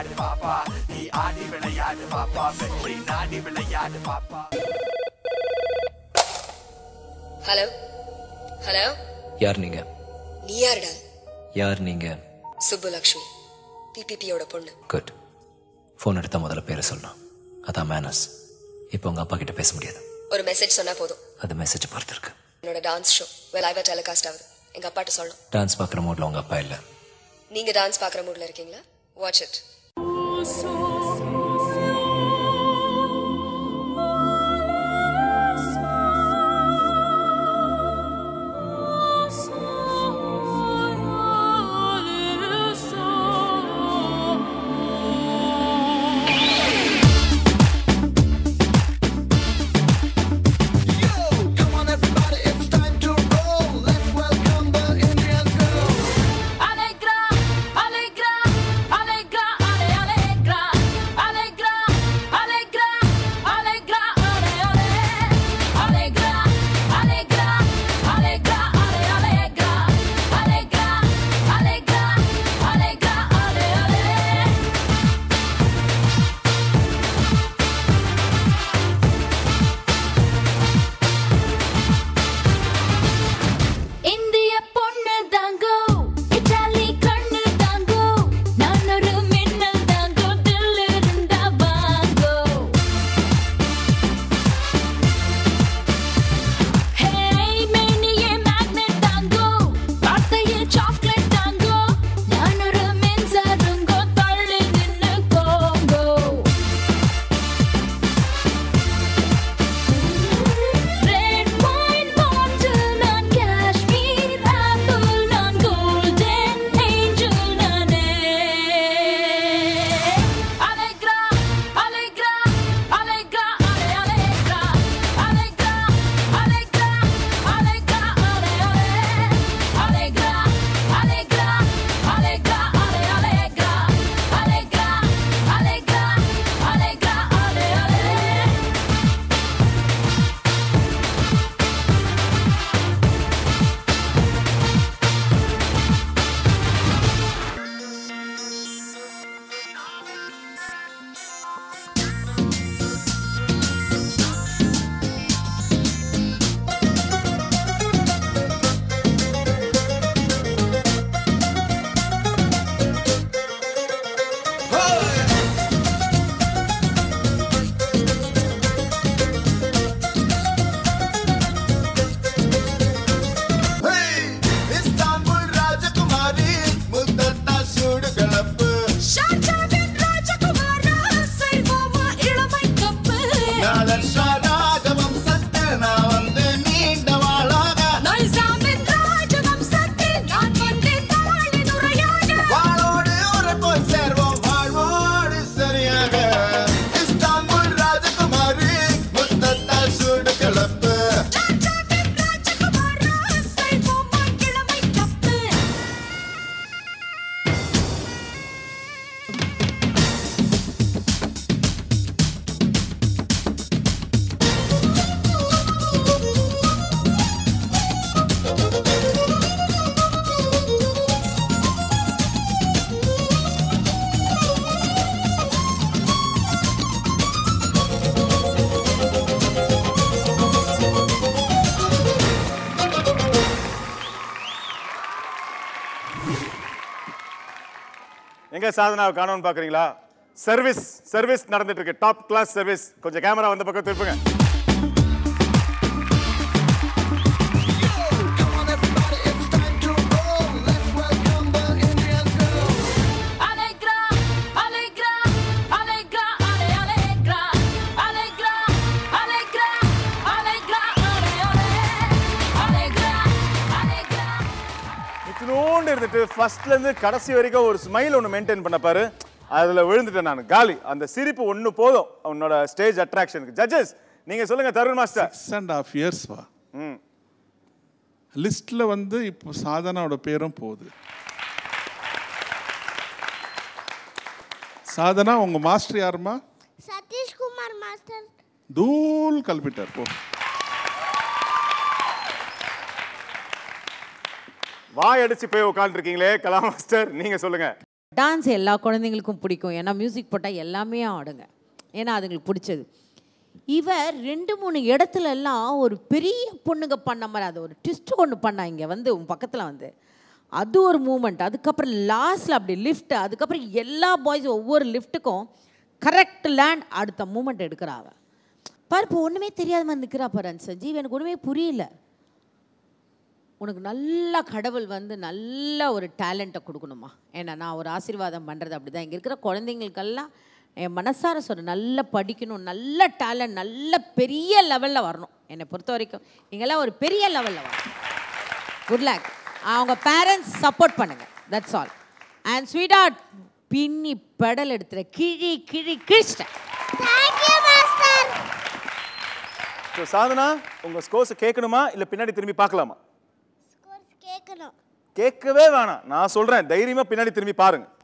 விளையாடு பாப்பா நீ ஆடி விளையாடு பாப்பா வெற்றி நாடி விளையாடு பாப்பா ஹலோ ஹலோ யார் நீங்க நீ யாருடா யார் நீங்க சுப்புலக்ஷ்மி பிபிபியோட பொண்ணு குட் ஃபோன் எடுத்தா முதல்ல பேரை சொல்லணும் அதான் மேனஸ் இப்போ உங்க அப்பா கிட்ட பேச முடியாது ஒரு மெசேஜ் சொன்னா போதும் அது மெசேஜ் பார்த்து இருக்கு என்னோட டான்ஸ் ஷோ லைவா டெலிகாஸ்ட் ஆகுது எங்க அப்பாட்ட சொல்லணும் டான்ஸ் பார்க்குற மூட்ல உங்க அப்பா இல்லை நீங்க டான்ஸ் பாக்குற மூட்ல இருக்கீங்களா watch it Come on, everybody, it's time to roll. Let's welcome the Indian girl. Alegra, alegra, alegra, ale, alegra, alegra, alegra, alegra, ale, ale, alegra, alegra, alegra, ale, alegra, alegra, alegra, alegra, ale, ale. இந்திய பொண்ணு தாங்கோ Italy கண்ணு தாங்கோ நான் ஒரு மின்னல் தாங்கோ தில் இருந்தா வாங்கோ ஹே மேனியே magnet தாங்கோ வார்த்தையே சாக்லேட் தாங்கோ நான் ஒரு மின்சாரங்கோ தள்ளி நின்னு கோங்கோ ரெட் வைன் பாட்டில் நான் காஷ்மீர் ஆப்பிள் நான் கோல்டன் ஏஞ்சல் நானே அலேக்ரா அலேக்ரா அலேக்ரா அலே அலேக்ரா அலேக்ரா அலேக்ரா அலேக்ரா அலே அலே அலேக்ரா அலேக்ரா அலேக்ரா அலே அலேக்ரா அலேக்ரா அலேக்ரா அலேக்ரா அலே அலே Hey, இஸ்தான்புல் ராஜகுமாரி முத்தத்தா சூடு கலப்பு ஷாஜாவின் ராஜகுமாரா செல்வமா இளமை கப்பு நாதர்ஷா ராகவம் சத்து நான் வந்து நீண்ட வாழாக நைசாமின் ராஜவம்சத்தில் நான் வந்தேன் தாளின் உரையாக வாழோடு உரைப்போம் சேர்வோம் வாழ்வோடு சரியாக இஸ்தான்புல் ராஜகுமாரி முத்தத்தா சூடு கலப்பு ஷாஜாவின் ராஜகுமாரா செல்வமா இளமை கப்பு எங்க சாதனாவை காணோம்னு பாக்குறீங்களா சர்வீஸ் சர்வீஸ் நடந்துட்டு இருக்கு டாப் கிளாஸ் சர்வீஸ் கொஞ்சம் கேமரா வந்த பக்கம் திருப்புங்க Come on, everybody, it's time to roll. Let's welcome the Indian girl. Alegra, alegra, alegra, ale, alegra, alegra, alegra, alegra, ale, ale, alegra, alegra. இத்தினோண்டு இருந்துட்டு ஃபர்ஸ்ட்ல இருந்து கடைசி வரைக்கும் ஒரு ஸ்மைல் ஒன்று மெயின்டைன் பண்ண பாரு அதுல விழுந்துட்டேன் நான் காலி அந்த சிரிப்பு ஒன்று போதும் உன்னோட ஸ்டேஜ் அட்ராக்ஷனுக்கு ஜட்ஜஸ் நீங்க சொல்லுங்க Tarun master six and half years வா லிஸ்ட்ல வந்து இப்போ சாதனாவோட பேரும் போகுது சாதனா உங்க மாஸ்டர் யாருமா சதீஷ்குமார் மாஸ்டர் தூள் கல்பிட்டார் போ வாய் அடிச்சு போய் உட்காந்துருக்கீங்களே கலா மாஸ்டர் நீங்க சொல்லுங்க டான்ஸ் எல்லா குழந்தைங்களுக்கும் பிடிக்கும் ஏன்னா மியூசிக் போட்டால் எல்லாமே ஆடுங்க ஏன்னா அதுங்களுக்கு பிடிச்சது இவர் ரெண்டு மூணு இடத்துல எல்லாம் ஒரு பெரிய பொண்ணுங்க பண்ண மாதிரி அது ஒரு ட்விஸ்ட் ஒன்று பண்ணா இங்கே வந்து உன் பக்கத்தில் வந்து அது ஒரு மூமெண்ட் அதுக்கப்புறம் லாஸ்ட்டில் அப்படி லிஃப்ட் அதுக்கப்புறம் எல்லா பாய்ஸும் ஒவ்வொரு லிஃப்ட்டுக்கும் கரெக்ட் லேண்ட் அடுத்த மூமெண்ட் எடுக்கிறாவ பாரு இப்போ ஒன்றுமே தெரியாத மாதிரி நிற்கிறா பாரு சஞ்சீவ் எனக்கு ஒன்றுமே புரியல உனக்கு நல்ல கடவுள் வந்து நல்ல ஒரு டேலண்ட்டை கொடுக்கணுமா ஏன்னா நான் ஒரு ஆசீர்வாதம் பண்ணுறது அப்படி தான் இங்கே இருக்கிற குழந்தைங்களுக்கெல்லாம் என் மனசார சொல்ற நல்லா படிக்கணும் நல்ல டேலண்ட் நல்ல பெரிய லெவலில் வரணும் என்னை பொறுத்த வரைக்கும் நீங்கள்லாம் ஒரு பெரிய லெவலில் வரணும் குட் லேக் அவங்க பேரண்ட்ஸ் சப்போர்ட் பண்ணுங்க தட்ஸ் ஆல் அண்ட் ஸ்வீட் பின்னி பெடல் எடுத்துற கிழி கிழி கிழிச்சிட்டேன் தேங்க்யூ மாஸ்டர் ஸோ சாதனா உங்க ஸ்கோர்ஸ் கேட்கணுமா இல்ல பின்னாடி திரும்பி பார்க்கலாமா ஸ்கோர்ஸ் கேட்கணும் கேட்கவே வேணாம் நான் சொல்றேன் தைரியமா பின்னாடி திரும்பி பாருங்க